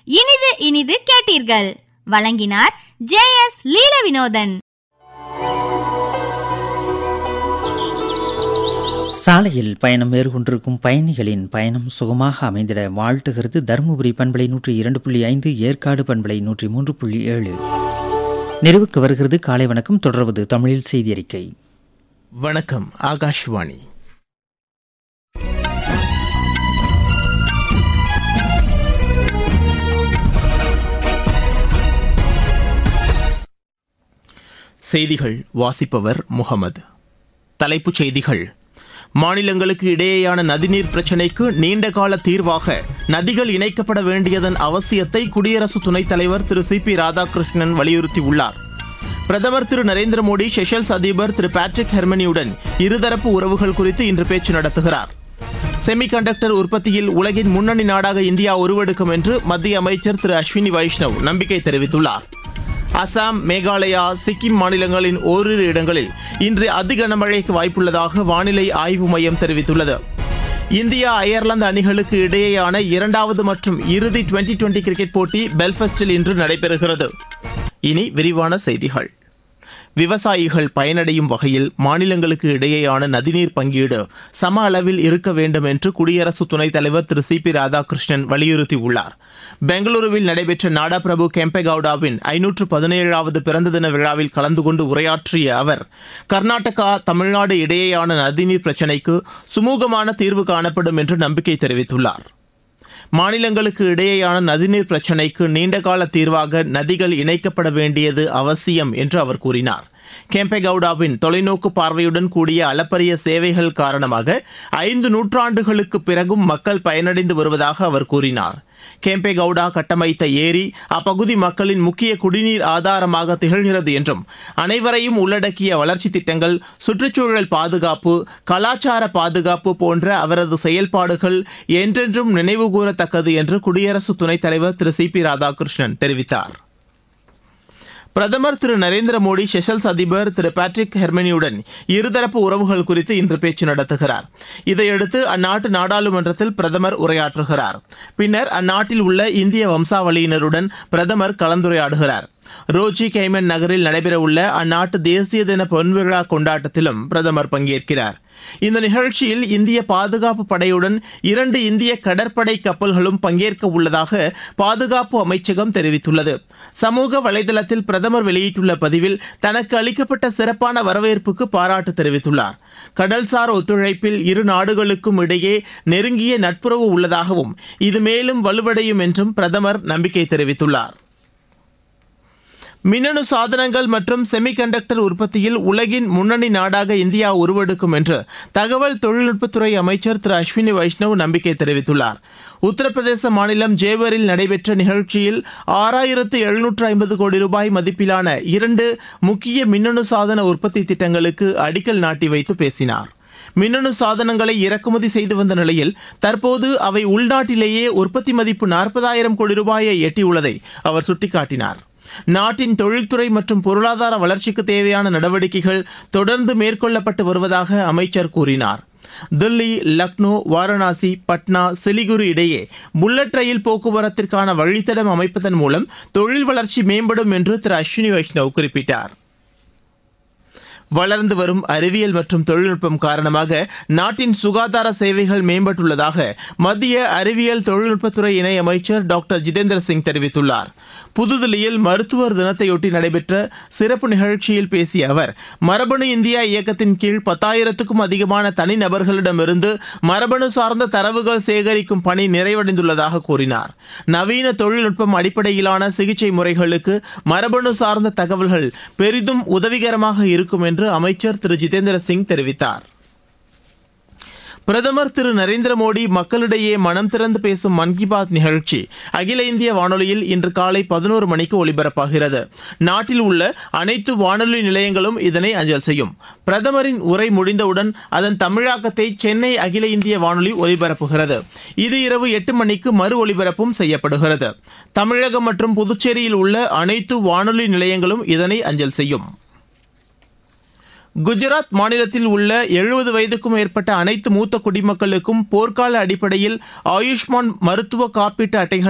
இனிது இனிது கேட்டீர்கள் வழங்கினார் ஜே எஸ் லீல வினோதன் சாலையில் பயணம் மேற்கொண்டிருக்கும் பயணிகளின் பயணம் சுகமாக அமைந்திட வாழ்த்துகிறது தருமபுரி பண்பலை நூற்றி இரண்டு புள்ளி ஐந்து ஏற்காடு பண்பலை நூற்றி மூன்று புள்ளி ஏழு நிறைவுக்கு வருகிறது காலை வணக்கம் தொடர்வது தமிழில் செய்தி அறிக்கை வணக்கம் ஆகாஷ்வாணி செய்திகள் வாசிப்பவர் முகமது தலைப்புச் செய்திகள் மாநிலங்களுக்கு இடையேயான நதிநீர் பிரச்சினைக்கு நீண்டகால தீர்வாக நதிகள் இணைக்கப்பட வேண்டியதன் அவசியத்தை குடியரசு துணைத் தலைவர் திரு சி பி ராதாகிருஷ்ணன் வலியுறுத்தியுள்ளார் பிரதமர் திரு நரேந்திர மோடி செஷல்ஸ் அதிபர் திரு பேட்ரிக் ஹெர்மனியுடன் இருதரப்பு உறவுகள் குறித்து இன்று பேச்சு நடத்துகிறார் செமிகண்டக்டர் உற்பத்தியில் உலகின் முன்னணி நாடாக இந்தியா உருவெடுக்கும் என்று மத்திய அமைச்சர் திரு அஸ்வினி வைஷ்ணவ் நம்பிக்கை தெரிவித்துள்ளார் அசாம் மேகாலயா சிக்கிம் மாநிலங்களின் ஓரிரு இடங்களில் இன்று அதி கனமழைக்கு வாய்ப்புள்ளதாக வானிலை ஆய்வு மையம் தெரிவித்துள்ளது இந்தியா அயர்லாந்து அணிகளுக்கு இடையேயான இரண்டாவது மற்றும் இறுதி டுவெண்டி டுவெண்டி கிரிக்கெட் போட்டி பெல்ஃபஸ்டில் இன்று நடைபெறுகிறது இனி விரிவான செய்திகள் விவசாயிகள் பயனடையும் வகையில் மாநிலங்களுக்கு இடையேயான நதிநீர் பங்கீடு சம அளவில் இருக்க வேண்டும் என்று குடியரசு துணைத் தலைவர் திரு சி பி ராதாகிருஷ்ணன் வலியுறுத்தியுள்ளார் பெங்களூருவில் நடைபெற்ற நாடா பிரபு கெம்பேகவுடாவின் ஐநூற்று பதினேழாவது பிறந்த தின விழாவில் கலந்து கொண்டு உரையாற்றிய அவர் கர்நாடகா தமிழ்நாடு இடையேயான நதிநீர் பிரச்சினைக்கு சுமூகமான தீர்வு காணப்படும் என்று நம்பிக்கை தெரிவித்துள்ளார் மாநிலங்களுக்கு இடையேயான நதிநீர் பிரச்சினைக்கு நீண்டகால தீர்வாக நதிகள் இணைக்கப்பட வேண்டியது அவசியம் என்று அவர் கூறினார் கேம்பேகவுடாவின் தொலைநோக்கு பார்வையுடன் கூடிய அளப்பரிய சேவைகள் காரணமாக ஐந்து நூற்றாண்டுகளுக்கு பிறகும் மக்கள் பயனடைந்து வருவதாக அவர் கூறினார் கேம்பேகவுடா கட்டமைத்த ஏரி அப்பகுதி மக்களின் முக்கிய குடிநீர் ஆதாரமாக திகழ்கிறது என்றும் அனைவரையும் உள்ளடக்கிய வளர்ச்சி திட்டங்கள் சுற்றுச்சூழல் பாதுகாப்பு கலாச்சார பாதுகாப்பு போன்ற அவரது செயல்பாடுகள் என்றென்றும் நினைவுகூரத்தக்கது என்று குடியரசு துணைத் தலைவர் திரு சி பி ராதாகிருஷ்ணன் தெரிவித்தார் பிரதமர் திரு நரேந்திர மோடி செஷல்ஸ் அதிபர் திரு பேட்ரிக் ஹெர்மனியுடன் இருதரப்பு உறவுகள் குறித்து இன்று பேச்சு நடத்துகிறார் இதையடுத்து அந்நாட்டு நாடாளுமன்றத்தில் பிரதமர் உரையாற்றுகிறார் பின்னர் அந்நாட்டில் உள்ள இந்திய வம்சாவளியினருடன் பிரதமர் கலந்துரையாடுகிறார் ரோஜி கைமன் நகரில் நடைபெறவுள்ள அந்நாட்டு தேசிய தின பொன்விழா கொண்டாட்டத்திலும் பிரதமர் பங்கேற்கிறார் இந்த நிகழ்ச்சியில் இந்திய பாதுகாப்பு படையுடன் இரண்டு இந்திய கடற்படை கப்பல்களும் பங்கேற்க உள்ளதாக பாதுகாப்பு அமைச்சகம் தெரிவித்துள்ளது சமூக வலைதளத்தில் பிரதமர் வெளியிட்டுள்ள பதிவில் தனக்கு அளிக்கப்பட்ட சிறப்பான வரவேற்புக்கு பாராட்டு தெரிவித்துள்ளார் கடல்சார் ஒத்துழைப்பில் இரு நாடுகளுக்கும் இடையே நெருங்கிய நட்புறவு உள்ளதாகவும் இது மேலும் வலுவடையும் என்றும் பிரதமர் நம்பிக்கை தெரிவித்துள்ளார் மின்னணு சாதனங்கள் மற்றும் செமிகண்டக்டர் உற்பத்தியில் உலகின் முன்னணி நாடாக இந்தியா உருவெடுக்கும் என்று தகவல் தொழில்நுட்பத்துறை அமைச்சர் திரு அஸ்வினி வைஷ்ணவ் நம்பிக்கை தெரிவித்துள்ளார் உத்தரப்பிரதேச மாநிலம் ஜேவரில் நடைபெற்ற நிகழ்ச்சியில் ஆறாயிரத்து எழுநூற்று ஐம்பது கோடி ரூபாய் மதிப்பிலான இரண்டு முக்கிய மின்னணு சாதன உற்பத்தி திட்டங்களுக்கு அடிக்கல் நாட்டி வைத்து பேசினார் மின்னணு சாதனங்களை இறக்குமதி செய்து வந்த நிலையில் தற்போது அவை உள்நாட்டிலேயே உற்பத்தி மதிப்பு நாற்பதாயிரம் கோடி ரூபாயை எட்டியுள்ளதை அவர் சுட்டிக்காட்டினார் நாட்டின் தொழில்துறை மற்றும் பொருளாதார வளர்ச்சிக்கு தேவையான நடவடிக்கைகள் தொடர்ந்து மேற்கொள்ளப்பட்டு வருவதாக அமைச்சர் கூறினார் தில்லி லக்னோ வாரணாசி பட்னா சிலிகுரி இடையே புல்லட் ரயில் போக்குவரத்திற்கான வழித்தடம் அமைப்பதன் மூலம் தொழில் வளர்ச்சி மேம்படும் என்று திரு அஸ்வினி வைஷ்ணவ் குறிப்பிட்டார் வளர்ந்து வரும் அறிவியல் மற்றும் தொழில்நுட்பம் காரணமாக நாட்டின் சுகாதார சேவைகள் மேம்பட்டுள்ளதாக மத்திய அறிவியல் தொழில்நுட்பத்துறை இணையமைச்சர் டாக்டர் ஜிதேந்திர சிங் தெரிவித்துள்ளார் புதுதில்லியில் மருத்துவர் தினத்தையொட்டி நடைபெற்ற சிறப்பு நிகழ்ச்சியில் பேசிய அவர் மரபணு இந்தியா இயக்கத்தின் கீழ் பத்தாயிரத்துக்கும் அதிகமான தனிநபர்களிடமிருந்து மரபணு சார்ந்த தரவுகள் சேகரிக்கும் பணி நிறைவடைந்துள்ளதாக கூறினார் நவீன தொழில்நுட்பம் அடிப்படையிலான சிகிச்சை முறைகளுக்கு மரபணு சார்ந்த தகவல்கள் பெரிதும் உதவிகரமாக இருக்கும் என்று அமைச்சர் திரு ஜிதேந்திர சிங் தெரிவித்தார் பிரதமர் திரு நரேந்திர மோடி மக்களிடையே மனம் திறந்து பேசும் மன் கி பாத் நிகழ்ச்சி அகில இந்திய வானொலியில் இன்று காலை பதினோரு மணிக்கு ஒலிபரப்பாகிறது நாட்டில் உள்ள அனைத்து வானொலி நிலையங்களும் இதனை அஞ்சல் செய்யும் பிரதமரின் உரை முடிந்தவுடன் அதன் தமிழாக்கத்தை சென்னை அகில இந்திய வானொலி ஒலிபரப்புகிறது இது இரவு எட்டு மணிக்கு மறு ஒலிபரப்பும் செய்யப்படுகிறது தமிழகம் மற்றும் புதுச்சேரியில் உள்ள அனைத்து வானொலி நிலையங்களும் இதனை அஞ்சல் செய்யும் குஜராத் மாநிலத்தில் உள்ள எழுபது வயதுக்கும் மேற்பட்ட அனைத்து மூத்த குடிமக்களுக்கும் போர்க்கால அடிப்படையில் ஆயுஷ்மான் மருத்துவ காப்பீட்டு அட்டைகள்